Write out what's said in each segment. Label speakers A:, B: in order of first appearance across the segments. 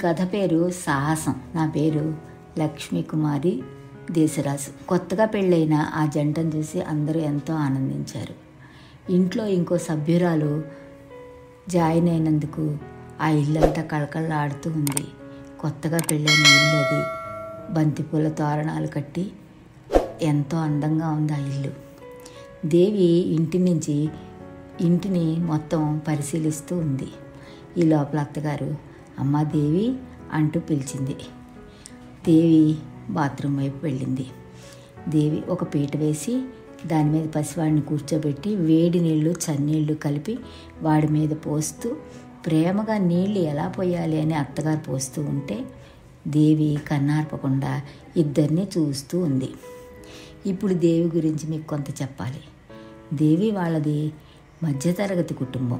A: కథ పేరు సాహసం నా పేరు లక్ష్మీ కుమారి దేశరాజు కొత్తగా పెళ్ళైన ఆ జంటను చూసి అందరూ ఎంతో ఆనందించారు ఇంట్లో ఇంకో సభ్యురాలు జాయిన్ అయినందుకు ఆ ఇల్లంతా కళకళలాడుతూ ఉంది కొత్తగా పెళ్ళైన ఇల్లు అది బంతిపూల తోరణాలు కట్టి ఎంతో అందంగా ఉంది ఆ ఇల్లు దేవి ఇంటి నుంచి ఇంటిని మొత్తం పరిశీలిస్తూ ఉంది ఈ లోపల అత్తగారు అమ్మ దేవి అంటూ పిలిచింది దేవి బాత్రూమ్ వైపు వెళ్ళింది దేవి ఒక పీట వేసి దాని మీద పసివాడిని కూర్చోబెట్టి వేడి నీళ్లు చన్నీళ్లు కలిపి వాడి మీద పోస్తూ ప్రేమగా నీళ్లు ఎలా పోయాలి అని అత్తగారు పోస్తూ ఉంటే దేవి కన్నార్పకుండా ఇద్దరిని చూస్తూ ఉంది ఇప్పుడు దేవి గురించి మీకు కొంత చెప్పాలి దేవి వాళ్ళది మధ్యతరగతి కుటుంబం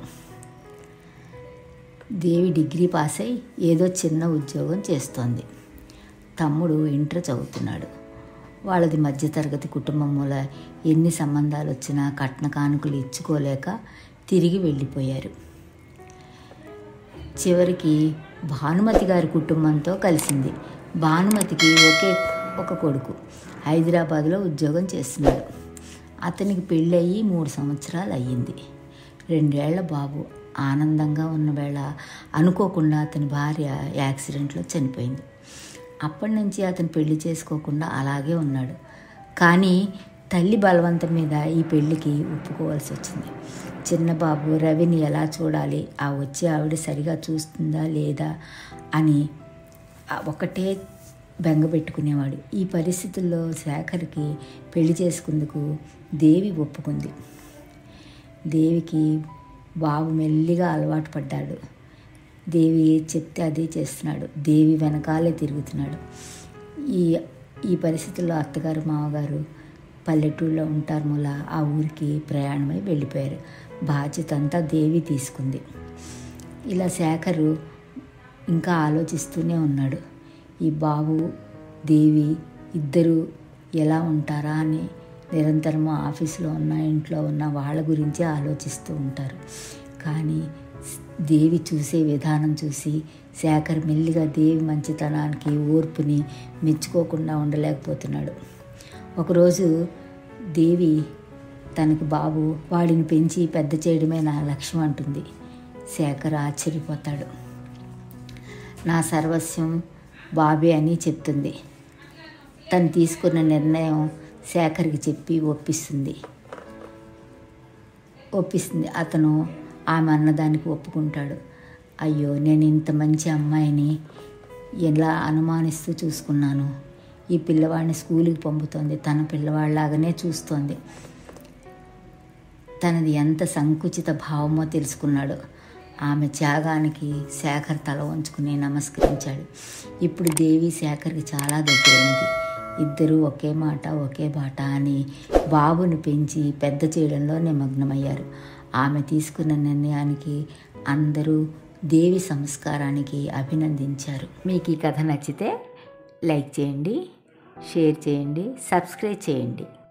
A: దేవి డిగ్రీ పాస్ అయి ఏదో చిన్న ఉద్యోగం చేస్తోంది తమ్ముడు ఇంటర్ చదువుతున్నాడు వాళ్ళది మధ్యతరగతి కుటుంబం మూల ఎన్ని సంబంధాలు వచ్చినా కట్న కానుకలు ఇచ్చుకోలేక తిరిగి వెళ్ళిపోయారు చివరికి భానుమతి గారి కుటుంబంతో కలిసింది భానుమతికి ఒకే ఒక కొడుకు హైదరాబాద్లో ఉద్యోగం చేస్తున్నాడు అతనికి పెళ్ళయి మూడు సంవత్సరాలు అయ్యింది రెండేళ్ల బాబు ఆనందంగా ఉన్న వేళ అనుకోకుండా అతని భార్య యాక్సిడెంట్లో చనిపోయింది అప్పటి నుంచి అతను పెళ్లి చేసుకోకుండా అలాగే ఉన్నాడు కానీ తల్లి బలవంతం మీద ఈ పెళ్లికి ఒప్పుకోవాల్సి వచ్చింది చిన్న బాబు రవిని ఎలా చూడాలి ఆ వచ్చే ఆవిడ సరిగా చూస్తుందా లేదా అని ఒకటే బెంగ పెట్టుకునేవాడు ఈ పరిస్థితుల్లో శేఖర్కి పెళ్లి చేసుకుందుకు దేవి ఒప్పుకుంది దేవికి బాబు మెల్లిగా అలవాటు పడ్డాడు దేవి ఏది చెప్తే అదే చేస్తున్నాడు దేవి వెనకాలే తిరుగుతున్నాడు ఈ ఈ పరిస్థితుల్లో అత్తగారు మామగారు పల్లెటూళ్ళలో ఉంటారు మూల ఆ ఊరికి ప్రయాణమై వెళ్ళిపోయారు బాధ్యత అంతా దేవి తీసుకుంది ఇలా శేఖరు ఇంకా ఆలోచిస్తూనే ఉన్నాడు ఈ బాబు దేవి ఇద్దరు ఎలా ఉంటారా అని నిరంతరము ఆఫీసులో ఉన్న ఇంట్లో ఉన్న వాళ్ళ గురించే ఆలోచిస్తూ ఉంటారు కానీ దేవి చూసే విధానం చూసి శేఖర్ మెల్లిగా దేవి మంచితనానికి ఓర్పుని మెచ్చుకోకుండా ఉండలేకపోతున్నాడు ఒకరోజు దేవి తనకి బాబు వాడిని పెంచి పెద్ద చేయడమే నా లక్ష్యం అంటుంది శేఖర్ ఆశ్చర్యపోతాడు నా సర్వస్వం బాబే అని చెప్తుంది తను తీసుకున్న నిర్ణయం శేఖర్కి చెప్పి ఒప్పిస్తుంది ఒప్పిస్తుంది అతను ఆమె అన్నదానికి ఒప్పుకుంటాడు అయ్యో నేను ఇంత మంచి అమ్మాయిని ఎలా అనుమానిస్తూ చూసుకున్నాను ఈ పిల్లవాడిని స్కూల్కి పంపుతోంది తన పిల్లవాడిలాగానే చూస్తోంది తనది ఎంత సంకుచిత భావమో తెలుసుకున్నాడు ఆమె త్యాగానికి శేఖర్ తల వంచుకుని నమస్కరించాడు ఇప్పుడు దేవి శేఖర్కి చాలా దగ్గరైంది ఇద్దరూ ఒకే మాట ఒకే బాట అని బాబును పెంచి పెద్ద చేయడంలో నిమగ్నమయ్యారు ఆమె తీసుకున్న నిర్ణయానికి అందరూ దేవి సంస్కారానికి అభినందించారు మీకు ఈ కథ నచ్చితే లైక్ చేయండి షేర్ చేయండి సబ్స్క్రైబ్ చేయండి